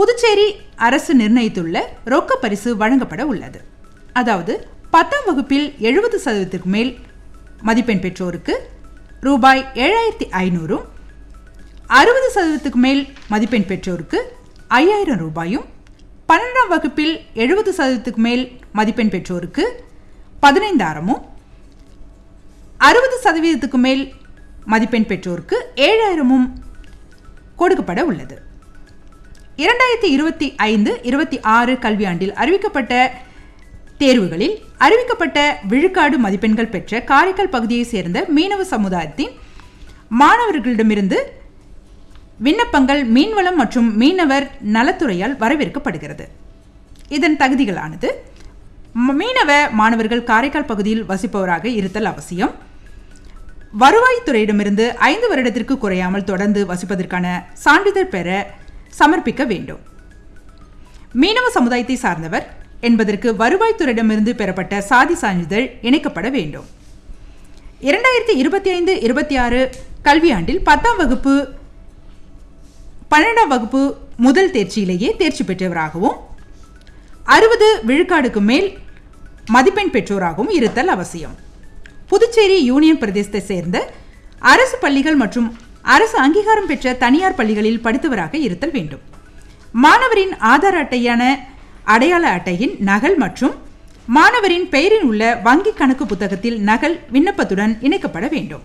புதுச்சேரி அரசு நிர்ணயித்துள்ள ரொக்க பரிசு வழங்கப்பட உள்ளது அதாவது பத்தாம் வகுப்பில் எழுபது சதவீதத்திற்கு மேல் மதிப்பெண் பெற்றோருக்கு ரூபாய் ஏழாயிரத்தி ஐநூறும் அறுபது சதவீதத்துக்கு மேல் மதிப்பெண் பெற்றோருக்கு ஐயாயிரம் ரூபாயும் பன்னெண்டாம் வகுப்பில் எழுபது சதவீதத்துக்கு மேல் மதிப்பெண் பெற்றோருக்கு பதினைந்தாயிரமும் அறுபது சதவீதத்துக்கு மேல் மதிப்பெண் பெற்றோருக்கு ஏழாயிரமும் கொடுக்கப்பட உள்ளது இரண்டாயிரத்தி இருபத்தி ஐந்து இருபத்தி ஆறு கல்வியாண்டில் அறிவிக்கப்பட்ட தேர்வுகளில் அறிவிக்கப்பட்ட விழுக்காடு மதிப்பெண்கள் பெற்ற காரைக்கால் பகுதியைச் சேர்ந்த மீனவ சமுதாயத்தின் மாணவர்களிடமிருந்து விண்ணப்பங்கள் மீன்வளம் மற்றும் மீனவர் நலத்துறையால் வரவேற்கப்படுகிறது இதன் தகுதிகளானது ம- மீனவ மாணவர்கள் காரைக்கால் பகுதியில் வசிப்பவராக இருத்தல் அவசியம் வருவாய்த்துறையிடமிருந்து ஐந்து வருடத்திற்கு குறையாமல் தொடர்ந்து வசிப்பதற்கான சான்றிதழ் பெற சமர்ப்பிக்க வேண்டும் மீனவ சமுதாயத்தை சார்ந்தவர் என்பதற்கு வருவாய்த்துறையிடமிருந்து பெறப்பட்ட சாதி சான்றிதழ் இணைக்கப்பட வேண்டும் இரண்டாயிரத்தி இருபத்தி ஐந்து இருபத்தி ஆறு கல்வியாண்டில் பத்தாம் வகுப்பு பன்னெண்டாம் வகுப்பு முதல் தேர்ச்சியிலேயே தேர்ச்சி பெற்றவராகவும் அறுபது விழுக்காடுக்கு மேல் மதிப்பெண் பெற்றோராகவும் இருத்தல் அவசியம் புதுச்சேரி யூனியன் பிரதேசத்தை சேர்ந்த அரசு பள்ளிகள் மற்றும் அரசு அங்கீகாரம் பெற்ற தனியார் பள்ளிகளில் படித்தவராக இருத்தல் வேண்டும் மாணவரின் ஆதார் அட்டையான அடையாள அட்டையின் நகல் மற்றும் மாணவரின் பெயரில் உள்ள வங்கி கணக்கு புத்தகத்தில் நகல் விண்ணப்பத்துடன் இணைக்கப்பட வேண்டும்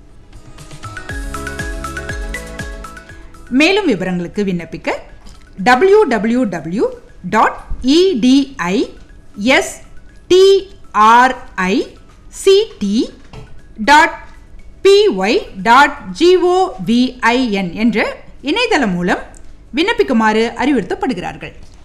மேலும் விவரங்களுக்கு விண்ணப்பிக்க W W W dot EDI STRI CT dot PY dot GOVIN என்ற இணையதளம் மூலம் விண்ணப்பிக்குமாறு அறிவுறுத்தப்படுகிறார்கள்